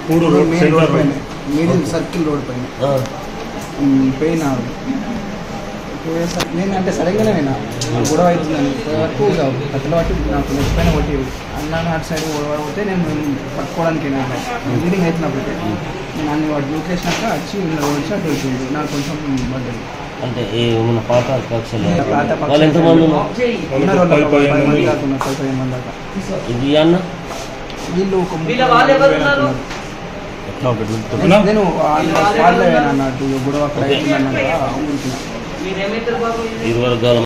పూడు road main road centre పైన middle circle road పైన ఆ, ఉమ్, పోయినారు పోయేసరికి నేను అంటే సడన్గానే పోయినా గొడవ అవుతుందని పోయే వరకు ఇక కట్టెలు పట్టి నాకు నెక్స్ట్ పైన కొట్టి అన్నాను అటు సైడ్ పోతే నేను పట్టుకోవడానికి బ్లీడింగ్ అవుతున్నప్పటికే నేను అన్ని వాటి న్యూట్రేసినాక వచ్చి ఇలా వచ్చి అటు వచ్చింది నాకు కొంచెం పడ్డది అంటే ఈ మన పాత కక్షలు పాత పక్షులు వాళ్ళు ఎంతమంది ఉన్నారు ఉన్నారు వాళ్ళు పది ఒక పదిహేను పది మంది మంది. దాకా ఉన్నారు పది పదిహేను మంది దాకా ఇది అన్న వీళ్ళు ఒక వీళ్ళ వాళ్ళు ఎవరు ఉన్నారు? ఎట్లా ఒకటి గుర్తు అవునా? నేను వాళ్ళ అన్నట్టు గొడవ అక్కడ అవుతుందన్నాక ఊరికి మీరేమైతారు బాబు ఇరు వర్గాల